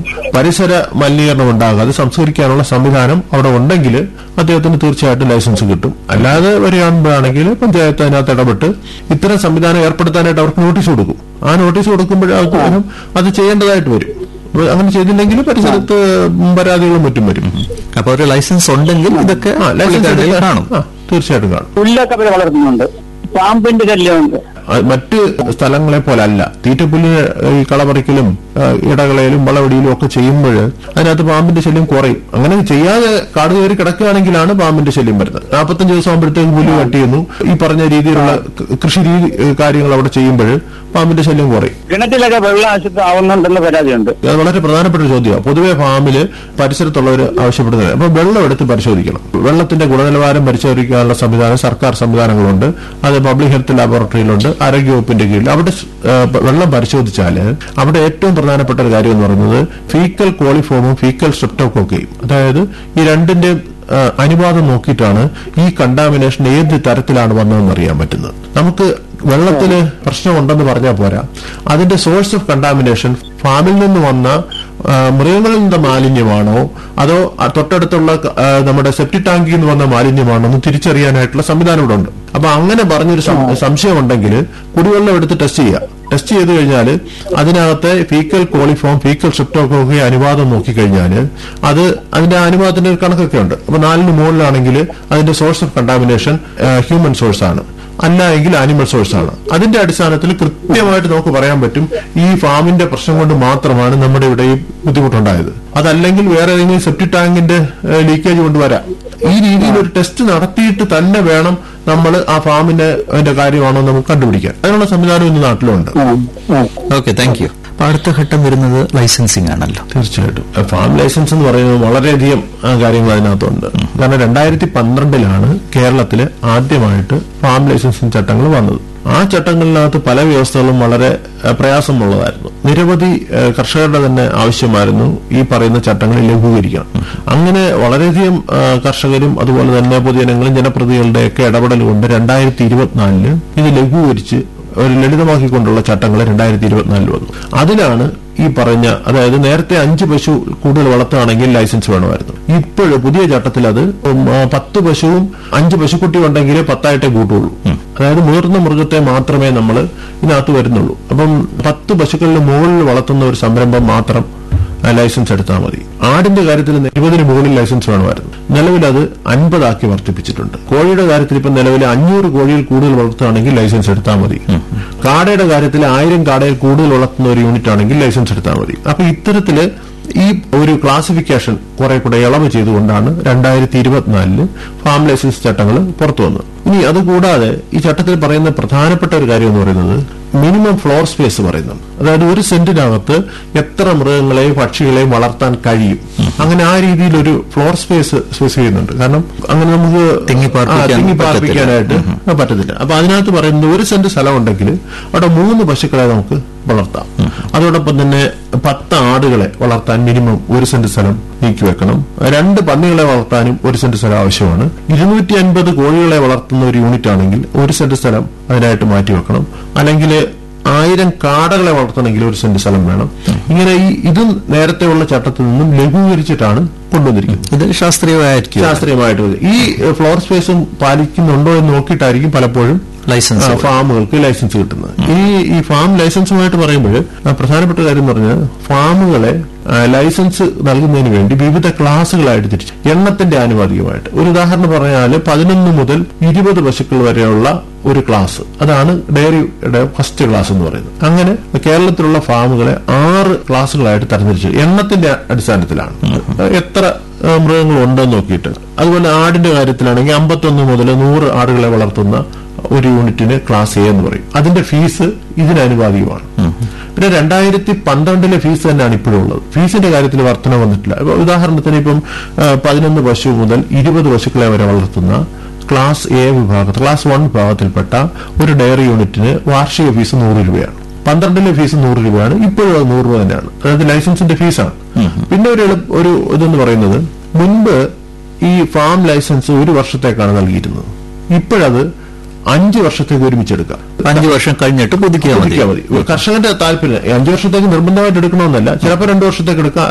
പരിസര മലിനീകരണം ഉണ്ടാകാതെ സംസ്കരിക്കാനുള്ള സംവിധാനം അവിടെ ഉണ്ടെങ്കിൽ അദ്ദേഹത്തിന് തീർച്ചയായിട്ടും ലൈസൻസ് കിട്ടും അല്ലാതെ വരികയാണെങ്കിൽ പഞ്ചായത്ത് അതിനകത്ത് ഇടപെട്ട് ഇത്തരം സംവിധാനം ഏർപ്പെടുത്താനായിട്ട് അവർക്ക് നോട്ടീസ് കൊടുക്കും ആ നോട്ടീസ് കൊടുക്കുമ്പോഴത്തേനും അത് ചെയ്യേണ്ടതായിട്ട് വരും അപ്പൊ അങ്ങനെ ചെയ്തില്ലെങ്കിൽ പരിസരത്ത് പരാതികളും മറ്റും വരും അപ്പൊ ഒരു ലൈസൻസ് ഉണ്ടെങ്കിൽ ഇതൊക്കെ ആ ലൈസൻസ് പുള്ളിക്കാരുടെ കയ്യിൽ എടുക്കാൻ- കാണും ആ, തീർച്ചയായിട്ടും കാണും പുല്ലൊക്കെ അവര് വളർത്തുന്നുണ്ട് പാമ്പിന്റെ ശല്യമുണ്ട് അത് മറ്റ് സ്ഥലങ്ങളെ പോലല്ല തീറ്റപ്പുല്ലിന് ഈ കളപറിക്കലും ആ, ഇടകളയിലും വളവടിയിലും ഒക്കെ ചെയ്യുമ്പോൾ അതിനകത്ത് പാമ്പിന്റെ ശല്യം കുറയും അങ്ങനെ ചെയ്യാതെ കാട് കയറി കിടക്കുകയാണെങ്കിലാണ് പാമ്പിന്റെ ശല്യം വരുന്നത് നാൽപ്പത്തഞ്ച് ദിവസം ആകുമ്പോഴത്തേക്ക് പുല്ല് കട്ട് ചെയ്യുന്നു ഈ പറഞ്ഞ രീതിയിലുള്ള ക- കൃഷി രീതി ഏ, കാര്യങ്ങൾ അവിടെ ചെയ്യുമ്പോൾ പാമ്പിന്റെ ശല്യം കുറയും കിണറ്റിലൊക്കെ വെള്ളം അശുദ്ധം ആവുന്നുണ്ടെന്ന് പരാതിയുണ്ട് അത് വളരെ പ്രധാനപ്പെട്ട ഒരു ചോദ്യമാണ് പൊതുവെ ഫാമില് പരിസരത്തുള്ളവർ ആവശ്യപ്പെടുന്നത് അപ്പൊ വെള്ളം എടുത്ത് പരിശോധിക്കണം വെള്ളത്തിന്റെ ഗുണനിലവാരം പരിശോധിക്കാനുള്ള സംവിധാനം സർക്കാർ സംവിധാനങ്ങളുണ്ട് അത് പബ്ലിക് ഹെൽത്ത് ലാബോറട്ടറിയിലുണ്ട് ആരോഗ്യവകുപ്പിന്റെ കീഴിൽ അവിടെ സ്- ആ, പ- വെള്ളം പരിശോധിച്ചാൽ അവിടെ ഏറ്റവും പ്രധാനപ്പെട്ട ഒരു കാര്യം എന്ന് പറയുന്നത് ഫീക്കൽ കോളിഫോമും ഫീക്കൽ സ്ട്രെപ്റ്റോക്കോക്കയും അതായത് ഈ രണ്ടിന്റെ ആ, അനുപാതം നോക്കിയിട്ടാണ് ഈ കണ്ടാമിനേഷൻ ഏത് തരത്തിലാണ് വന്നതെന്ന് അറിയാൻ പറ്റുന്നത് നമുക്ക് വെള്ളത്തിന് പ്രശ്നമുണ്ടെന്ന് പറഞ്ഞാൽ പോരാ അതിന്റെ സോഴ്സ് ഓഫ് കണ്ടാമിനേഷൻ ഫാമിൽ നിന്ന് വന്ന ആ, മൃഗങ്ങളിൽ നിന്ന് മാലിന്യമാണോ അതോ ആ, തൊട്ടടുത്തുള്ള ആ, നമ്മുടെ സെപ്റ്റി ടാങ്കിൽ നിന്ന് വന്ന മാലിന്യമാണോ എന്ന് തിരിച്ചറിയാനായിട്ടുള്ള സംവിധാനം ഇവിടെ ഉണ്ട് അപ്പൊ അങ്ങനെ പറഞ്ഞൊരു സം- സംശയം ഉണ്ടെങ്കിൽ കുടിവെള്ളം എടുത്ത് ടെസ്റ്റ് ചെയ്യുക ടെസ്റ്റ് ചെയ്ത് കഴിഞ്ഞാൽ അതിനകത്തെ ഫീക്കൽ കോളിഫോം ഫീക്കൽ സ്ട്രിപ്റ്റോക്കൊക്കെ അനുപാതം നോക്കിക്കഴിഞ്ഞാൽ അത് അതിന്റെ അനുപാതത്തിന്റെ ഒരു കണക്കൊക്കെ ഉണ്ട് അപ്പൊ നാലിന് മുകളിലാണെങ്കിൽ അതിന്റെ source of contamination human source ആണ് അല്ല എങ്കിൽ ആനിമൽ സോഴ്സ് ആണ് അതിന്റെ അടിസ്ഥാനത്തിൽ കൃത്യമായിട്ട് നമുക്ക് പറയാൻ പറ്റും ഈ ഫാമിന്റെ പ്രശ്നം കൊണ്ട് മാത്രമാണ് നമ്മുടെ ഇവിടെ ഈ ബുദ്ധിമുട്ടുണ്ടായത് അതല്ലെങ്കിൽ വേറെ ഏതെങ്കിലും സെപ്റ്റി ടാങ്കിന്റെ ലീക്കേജ് കൊണ്ട് വരാം ഈ രീതിയിൽ ഒരു ടെസ്റ്റ് നടത്തിയിട്ട് തന്നെ വേണം നമ്മൾ ആ ഫാമിന്റെ അതിന്റെ കാര്യമാണോ എന്ന് നമുക്ക് കണ്ടുപിടിക്കാൻ അതിനുള്ള സംവിധാനം ഇന്ന് നാട്ടിലുണ്ട് ഉം, ഉം. ഓക്കെ താങ്ക് യു അപ്പൊ അടുത്ത ഘട്ടം വരുന്നത് ലൈസൻസിങ് ആണല്ലോ തീർച്ചയായിട്ടും ഫാം ലൈസൻസ് എന്ന് പറയുന്നത് വളരെയധികം ആ, കാര്യങ്ങൾ അതിനകത്തുണ്ട് കാരണം രണ്ടായിരത്തി പന്ത്രണ്ടിലാണ് കേരളത്തില് ആദ്യമായിട്ട് ഫാം ലൈസൻസിംഗ് ചട്ടങ്ങൾ വന്നത് ആ ചട്ടങ്ങളിനകത്ത് പല വ്യവസ്ഥകളും വളരെ ആ, പ്രയാസമുള്ളതായിരുന്നു നിരവധി ആ, കർഷകരുടെ തന്നെ ആവശ്യമായിരുന്നു ഈ പറയുന്ന ചട്ടങ്ങൾ ലഘൂകരിക്കണം അങ്ങനെ വളരെയധികം ആ, കർഷകരും അതുപോലെ തന്നെ പൊതുജനങ്ങളും ജനപ്രതിനിധികളുടെയൊക്കെ ഇടപെടൽ കൊണ്ട് രണ്ടായിരത്തി ഇരുപത്തിനാലില് ഇത് ലഘൂകരിച്ച് ഒരു ലളിതമാക്കിക്കൊണ്ടുള്ള ചട്ടങ്ങൾ രണ്ടായിരത്തി ഇരുപത്തിനാലിൽ വന്നു അതിലാണ് ഈ പറഞ്ഞ അതായത് നേരത്തെ അഞ്ച് പശു കൂടുതൽ വളർത്തുകയാണെങ്കിൽ ലൈസൻസ് വേണമായിരുന്നു ഇപ്പോഴും പുതിയ ചട്ടത്തിൽ അത് ഉം, ആ, പത്ത് പശുവും അഞ്ച് പശുക്കുട്ടി ഉണ്ടെങ്കിൽ പത്തായിട്ടേ കൂട്ടുള്ളൂ അതായത് മുതിർന്ന മൃഗത്തെ മാത്രമേ നമ്മൾ ഇതിനകത്ത് വരുന്നുള്ളൂ അപ്പം പത്ത് പശുക്കളിന് മുകളിൽ വളർത്തുന്ന ഒരു സംരംഭം മാത്രം ആ, ലൈസൻസ് എടുത്താൽ മതി ആടിന്റെ കാര്യത്തിൽ ഇരുപതിന് മുകളിൽ ലൈസൻസ് വേണമായിരുന്നു നിലവിൽ അത് അൻപതാക്കി വർദ്ധിപ്പിച്ചിട്ടുണ്ട് കോഴിയുടെ കാര്യത്തിൽ ഇപ്പം നിലവിൽ അഞ്ഞൂറ് കോഴിയിൽ കൂടുതൽ വളർത്തുകയാണെങ്കിൽ ലൈസൻസ് എടുത്താൽ മതി കാടയുടെ കാര്യത്തിൽ ആയിരം കാടയിൽ കൂടുതൽ വളർത്തുന്ന ഒരു യൂണിറ്റ് ആണെങ്കിൽ ലൈസൻസ് എടുത്താൽ മതി അപ്പൊ ഇത്തരത്തില് ഈ ഒരു ക്ലാസിഫിക്കേഷൻ കുറെ കൂടെ ഇളവ് ചെയ്തുകൊണ്ടാണ് രണ്ടായിരത്തി ഇരുപത്തിനാലില് ഫാം ലൈസൻസ് ചട്ടങ്ങൾ പുറത്തു വന്നത് ഇനി അതുകൂടാതെ ഈ ചട്ടത്തിൽ പറയുന്ന പ്രധാനപ്പെട്ട ഒരു കാര്യം എന്ന് പറയുന്നത് മിനിമം ഫ്ലോർ സ്പേസ് പറയുന്നുണ്ട് അതായത് ഒരു സെന്റിനകത്ത് എത്ര മൃഗങ്ങളെയും പക്ഷികളെയും വളർത്താൻ കഴിയും അങ്ങനെ ആ രീതിയിൽ ഒരു ഫ്ലോർ സ്പേസ് സ്പെസിഫൈ ചെയ്യുന്നുണ്ട് കാരണം അങ്ങനെ നമുക്ക് തിങ്ങിപ്പാർപ്പിക്കാൻ ആ, തിങ്ങിപ്പാർപ്പിക്കാനായിട്ട് പറ്റത്തില്ല അപ്പൊ അതിനകത്ത് പറയുന്നത് ഒരു സെന്റ് സ്ഥലം ഉണ്ടെങ്കിൽ അവിടെ മൂന്ന് പശുക്കളെ നമുക്ക് വളർത്താം അതോടൊപ്പം തന്നെ പത്ത് ആടുകളെ വളർത്താൻ മിനിമം ഒരു സെന്റ് സ്ഥലം നീക്കി വെക്കണം രണ്ട് പന്നികളെ വളർത്താനും ഒരു സെന്റ് സ്ഥലം ആവശ്യമാണ് ഇരുന്നൂറ്റി അൻപത് കോഴികളെ വളർത്തുന്ന ഒരു യൂണിറ്റ് ആണെങ്കിൽ ഒരു സെന്റ് സ്ഥലം അതിനായിട്ട് മാറ്റി വെക്കണം അല്ലെങ്കിൽ ആയിരം കാടകളെ വളർത്തണമെങ്കിൽ ഒരു സെന്റ് സ്ഥലം വേണം ഇങ്ങനെ ഈ ഇതും നേരത്തെയുള്ള ചട്ടത്തിൽ നിന്നും ലഘൂകരിച്ചിട്ടാണ് കൊണ്ടുവന്നിരിക്കുന്നത് ഇത് ശാസ്ത്രീയമായിരിക്കും ശാസ്ത്രീയമായിട്ട് ഇത്. ഈ ഫ്ലോർ സ്പേസും പാലിക്കുന്നുണ്ടോ എന്ന് നോക്കിയിട്ടായിരിക്കും പലപ്പോഴും ലൈസൻസ് ആ, ഫാമുകൾക്ക് ലൈസൻസ് കിട്ടുന്നത് ഈ ഈ ഫാം ലൈസൻസുമായിട്ട് പറയുമ്പോൾ പ്രധാനപ്പെട്ട കാര്യം എന്ന് പറഞ്ഞാൽ ഫാമുകളെ ആ, ലൈസൻസ് നൽകുന്നതിന് വേണ്ടി വിവിധ ക്ലാസുകളായിട്ട് തിരിച്ചു എണ്ണത്തിന്റെ ആനുപാതികമായിട്ട് ഒരു ഉദാഹരണം പറഞ്ഞാൽ പതിനൊന്ന് മുതൽ ഇരുപത് പശുക്കൾ വരെയുള്ള ഒരു ക്ലാസ് അതാണ് ഡയറിയുടെ ഫസ്റ്റ് ക്ലാസ് എന്ന് പറയുന്നത് അങ്ങനെ കേരളത്തിലുള്ള ഫാമുകളെ ആറ് ക്ലാസുകളായിട്ട് തരംതിരിച്ചു എണ്ണത്തിന്റെ അടിസ്ഥാനത്തിലാണ് എത്ര ആ, മൃഗങ്ങൾ ഉണ്ടെന്ന് നോക്കിയിട്ട് അതുപോലെ ആടിന്റെ കാര്യത്തിലാണെങ്കിൽ അമ്പത്തൊന്ന് മുതൽ നൂറ് ആടുകളെ വളർത്തുന്ന ഒരു യൂണിറ്റിന് ക്ലാസ് എ എന്ന് പറയും അതിന്റെ ഫീസ് ഇതിനനുപാതികമാണ് പിന്നെ രണ്ടായിരത്തി പന്ത്രണ്ടിലെ ഫീസ് തന്നെയാണ് ഇപ്പോഴും ഉള്ളത് ഫീസിന്റെ കാര്യത്തിൽ വർധന വന്നിട്ടില്ല ഇപ്പൊ ഉദാഹരണത്തിന് ഇപ്പം ആ, പതിനൊന്ന് പശു മുതൽ ഇരുപത് പശുക്കളെ വരെ വളർത്തുന്ന ക്ലാസ് എ വിഭാഗത്തിൽ ക്ലാസ് വൺ വിഭാഗത്തിൽപ്പെട്ട ഒരു ഡയറി യൂണിറ്റിന് വാർഷിക ഫീസ് നൂറ് രൂപയാണ് പന്ത്രണ്ടിലെ ഫീസ് നൂറ് രൂപയാണ് ഇപ്പോഴും അത് നൂറ് രൂപ തന്നെയാണ് അതായത് ലൈസൻസിന്റെ ഫീസാണ് പിന്നെ ഒരു എളു- ഒരു ഇതെന്ന് പറയുന്നത് മുൻപ് ഈ ഫാം ലൈസൻസ് ഒരു വർഷത്തേക്കാണ് നൽകിയിരുന്നത് ഇപ്പോഴത് അഞ്ച് വർഷത്തേക്ക് ഒരുമിച്ചെടുക്കാം അഞ്ചു വർഷം കഴിഞ്ഞിട്ട് പുതുക്കിയാൽ മതി പുതുക്കിയാൽ മതി കർഷകന്റെ താല്പര്യം അഞ്ചു വർഷത്തേക്ക് നിർബന്ധമായിട്ട് എടുക്കണമെന്നല്ല ചിലപ്പോൾ രണ്ടു വർഷത്തേക്ക് എടുക്കാം